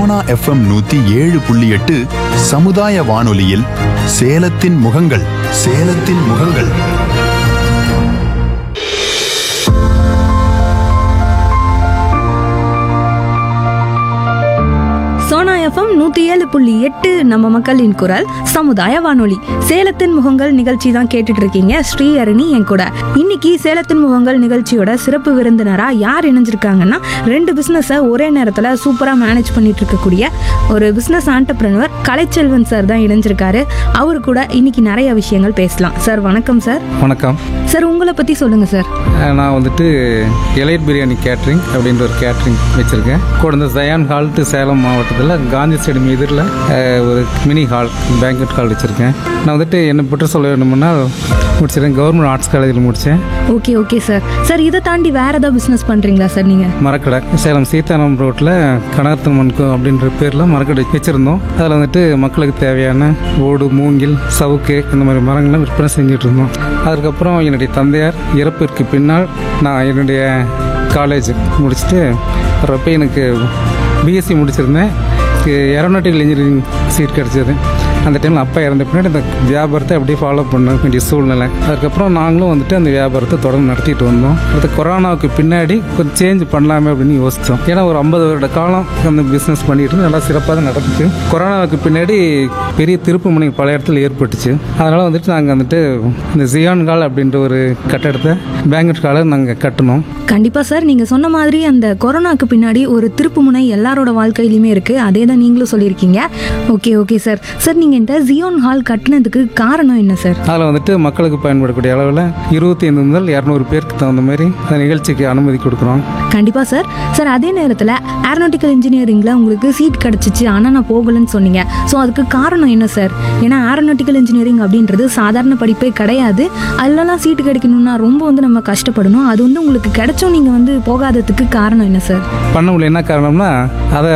Sona FM நூத்தி ஏழு புள்ளி எட்டு சமுதாய வானொலியில் சேலத்தின் முகங்கள் சேலத்தின் முகங்கள் சோனா எஃப்எம் நூற்றி ஏழு புள்ளி எட்டு நம்ம மக்களின் குரல் சமுதாய வானொலி சேலத்தின் முகங்கள் நிகழ்ச்சி தான் கேட்டுட்டு இருக்கீங்க ஸ்ரீ அருணி என் கூட இன்னைக்கு சேலத்தின் முகங்கள் நிகழ்ச்சியோட சிறப்பு விருந்தினரா யார் இணைஞ்சிருக்காங்கன்னா ரெண்டு பிஸ்னஸை ஒரே நேரத்தில் சூப்பராக மேனேஜ் பண்ணிட்டு இருக்கக்கூடிய ஒரு பிஸ்னஸ் ஆண்டர்பிரனர் கலைச்செல்வன் சார் தான் இணைஞ்சிருக்காரு அவர் கூட இன்னைக்கு நிறைய விஷயங்கள் பேசலாம் சார் வணக்கம் சார் வணக்கம் சார் உங்களை பற்றி சொல்லுங்கள் சார் அஹ் நான் வந்துட்டு எலைட் பிரியாணி கேட்ரிங் அப்படின்ற ஒரு கேட்ரிங் வச்சுருக்கேன் கூட இந்த ஜயான் ஹால் டு சேலம் மாவட்டத்தில் காந்தி ஸ்டேடியம் எதிரில் அஹ், ஒரு மினி ஹால் பேங்க்வெட் ஹால் வச்சுருக்கேன் நான் வந்துட்டு என்னை பற்றி சொல்ல வேணும்னா முடிச்சிருக்கேன் கவர்மெண்ட் ஆர்ட்ஸ் காலேஜில் முடித்தேன் ஓகே ஓகே சார் சார் இதை தாண்டி வேற ஏதாவது பிஸ்னஸ் பண்ணுறீங்களா சார் நீங்கள் மரக்கடை சேலம் சீதாராம் ரோட்டில் கனகத்தம்மன் கோ அப்படின்ற பேரில் மரக்கடை வச்சுருந்தோம் அதில் வந்துட்டு மக்களுக்கு தேவையான ஓடு மூங்கில் சவுக்கு இந்த மாதிரி மரங்கள்லாம் விற்பனை செஞ்சுட்டு இருந்தோம் அதுக்கப்புறம் என்னுடைய தந்தையார் இறப்பிற்கு பின்னால் நான் என்னுடைய காலேஜ் முடிச்சுட்டு வர்றப்ப எனக்கு பிஎஸ்சி முடிச்சிருந்தேன் ஏரோநாட்டிக்கல் இன்ஜினியரிங் சீட் கிடச்சிது அந்த டைமில் அப்பா இறந்த பின்னாடி இந்த வியாபாரத்தை அப்படியே ஃபாலோ பண்ண வேண்டிய சூழ்நிலை அதுக்கப்புறம் நாங்களும் வந்துட்டு அந்த வியாபாரத்தை தொடர்ந்து நடத்திட்டு வந்தோம் அடுத்து கொரோனாவுக்கு பின்னாடி கொஞ்சம் சேஞ்ச் பண்ணலாமே அப்படின்னு யோசித்தோம் ஏன்னா ஒரு ஐம்பது வருட காலம் அந்த பிஸ்னஸ் பண்ணிட்டு இருந்து நல்லா சிறப்பாக தான் நடந்துச்சு கொரோனாவுக்கு பின்னாடி பெரிய திருப்பு முனை பல இடத்துல ஏற்பட்டுச்சு அதனால் வந்துட்டு நாங்கள் வந்துட்டு இந்த ஜியான் கால் அப்படின்ற ஒரு கட்டடத்தை பேங்கட் காலை நாங்கள் கட்டினோம் கண்டிப்பா சார் நீங்க சொன்ன மாதிரி அந்த கொரோனாக்கு பின்னாடி ஒரு திருப்புமுனை எல்லாரோட வாழ்க்கையிலுமே இருக்கு அதே தான் நீங்களும் சொல்லியிருக்கீங்க ஓகே ஓகே சார் சார் நீங்க இந்த ஜியோன் ஹால் கட்டினதுக்கு காரணம் என்ன சார் அதில் வந்துட்டு மக்களுக்கு பயன்படக்கூடிய அளவில் இருபத்தி ஐந்து முதல் இரநூறு பேருக்கு தகுந்த மாதிரி அந்த நிகழ்ச்சிக்கு அனுமதி கொடுக்குறோம் கண்டிப்பா சார் சார் அதே நேரத்தில் ஏரோநாட்டிக்கல் இன்ஜினியரிங்ல உங்களுக்கு சீட் கிடைச்சிச்சு ஆனால் நான் போகலன்னு சொன்னீங்க ஸோ அதுக்கு காரணம் என்ன சார் ஏன்னா ஏரோநாட்டிக்கல் இன்ஜினியரிங் அப்படின்றது சாதாரண படிப்பே கிடையாது அதுலலாம் சீட்டு கிடைக்கணும்னா ரொம்ப வந்து நம்ம கஷ்டப்படணும் அது வந்து உங்களுக்கு கிடைச்சும் நீங்கள் வந்து போகாததுக்கு காரணம் என்ன சார் பண்ண முடியல என்ன காரணம்னா அதை